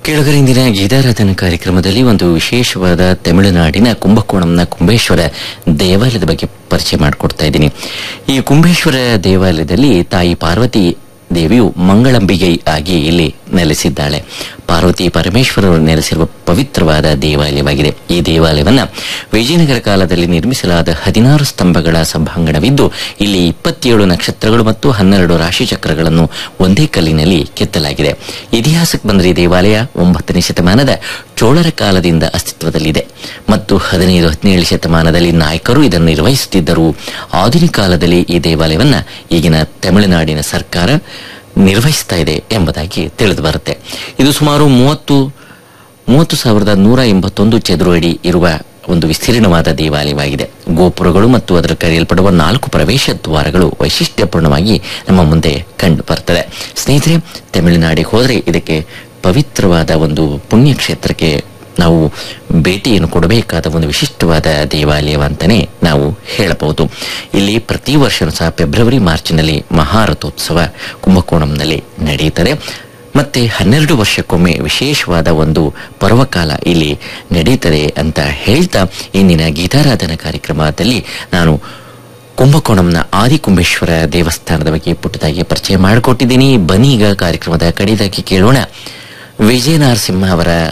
ಕೆಳಗರಿಂದಿನ ಗೀತಾರಾಧನ ಕಾರ್ಯಕ್ರಮದಲ್ಲಿ ಒಂದು ವಿಶೇಷವಾದ ತಮಿಳುನಾಡಿನ ಕುಂಭಕೋಣಂನ ಕುಂಬೇಶ್ವರ ದೇವಾಲಯದ ಬಗ್ಗೆ ಪರಿಚಯ ಮಾಡಿಕೊಡ್ತಾ ಇದ್ದೀನಿ ಈ ಕುಂಬೇಶ್ವರ ದೇವಾಲಯದಲ್ಲಿ ತಾಯಿ ಪಾರ್ವತಿ ದೇವಿಯು ಮಂಗಳಂಬಿಗೆ ಆಗಿ ಇಲ್ಲಿ ನೆಲೆಸಿದ್ದಾಳೆ ಪಾರ್ವತಿ ಪರಮೇಶ್ವರರು ನೆಲೆಸಿರುವ ಪವಿತ್ರವಾದ ದೇವಾಲಯವಾಗಿದೆ ಈ ದೇವಾಲಯವನ್ನ ವಿಜಯನಗರ ಕಾಲದಲ್ಲಿ ನಿರ್ಮಿಸಲಾದ ಹದಿನಾರು ಸ್ತಂಭಗಳ ಸಭಾಂಗಣವಿದ್ದು ಇಲ್ಲಿ ಇಪ್ಪತ್ತೇಳು ನಕ್ಷತ್ರಗಳು ಮತ್ತು ಹನ್ನೆರಡು ರಾಶಿ ಚಕ್ರಗಳನ್ನು ಒಂದೇ ಕಲ್ಲಿನಲ್ಲಿ ಕೆತ್ತಲಾಗಿದೆ ಇತಿಹಾಸಕ್ಕೆ ಬಂದರೆ ಈ ದೇವಾಲಯ ಒಂಬತ್ತನೇ ಶತಮಾನದ ಚೋಳರ ಕಾಲದಿಂದ ಅಸ್ತಿತ್ವದಲ್ಲಿದೆ ಮತ್ತು ಹದಿನೈದು ಹದಿನೇಳು ಶತಮಾನದಲ್ಲಿ ನಾಯಕರು ಇದನ್ನು ನಿರ್ವಹಿಸುತ್ತಿದ್ದರು ಆಧುನಿಕ ಕಾಲದಲ್ಲಿ ಈ ದೇವಾಲಯವನ್ನ ಈಗಿನ ತಮಿಳುನಾಡಿನ ಸರ್ಕಾರ ನಿರ್ವಹಿಸ್ತಾ ಇದೆ ಎಂಬುದಾಗಿ ತಿಳಿದು ಬರುತ್ತೆ ಇದು ಸುಮಾರು ಮೂವತ್ತು ಮೂವತ್ತು ಸಾವಿರದ ನೂರ ಎಂಬತ್ತೊಂದು ಚದುರು ಅಡಿ ಇರುವ ಒಂದು ವಿಸ್ತೀರ್ಣವಾದ ದೇವಾಲಯವಾಗಿದೆ ಗೋಪುರಗಳು ಮತ್ತು ಅದರ ಕರೆಯಲ್ಪಡುವ ನಾಲ್ಕು ಪ್ರವೇಶ ದ್ವಾರಗಳು ವೈಶಿಷ್ಟ್ಯಪೂರ್ಣವಾಗಿ ನಮ್ಮ ಮುಂದೆ ಕಂಡು ಬರ್ತದೆ ಸ್ನೇಹಿತರೆ ತಮಿಳುನಾಡಿಗೆ ಹೋದರೆ ಇದಕ್ಕೆ ಪವಿತ್ರವಾದ ಒಂದು ಪುಣ್ಯಕ್ಷೇತ್ರಕ್ಕೆ ನಾವು ಭೇಟಿಯನ್ನು ಕೊಡಬೇಕಾದ ಒಂದು ವಿಶಿಷ್ಟವಾದ ದೇವಾಲಯವಂತಾನೆ ನಾವು ಹೇಳಬಹುದು ಇಲ್ಲಿ ಪ್ರತಿ ವರ್ಷನೂ ಸಹ ಫೆಬ್ರವರಿ ಮಾರ್ಚ್ನಲ್ಲಿ ಮಹಾರಥೋತ್ಸವ ಕುಂಭಕೋಣಂನಲ್ಲಿ ನಡೆಯುತ್ತದೆ ಮತ್ತೆ ಹನ್ನೆರಡು ವರ್ಷಕ್ಕೊಮ್ಮೆ ವಿಶೇಷವಾದ ಒಂದು ಪರ್ವಕಾಲ ಇಲ್ಲಿ ನಡೀತದೆ ಅಂತ ಹೇಳ್ತಾ ಇಂದಿನ ಗೀತಾರಾಧನಾ ಕಾರ್ಯಕ್ರಮದಲ್ಲಿ ನಾನು ಕುಂಭಕೋಣಂನ ಆದಿಕುಂಬೇಶ್ವರ ದೇವಸ್ಥಾನದ ಬಗ್ಗೆ ಪುಟ್ಟದಾಗಿ ಪರಿಚಯ ಮಾಡಿಕೊಟ್ಟಿದ್ದೀನಿ ಬನ್ನಿ ಈಗ ಕಾರ್ಯಕ್ರಮದ ಕಡೆದಾಗಿ ಕೇಳೋಣ ವಿಜಯ ನರಸಿಂಹ ಅವರ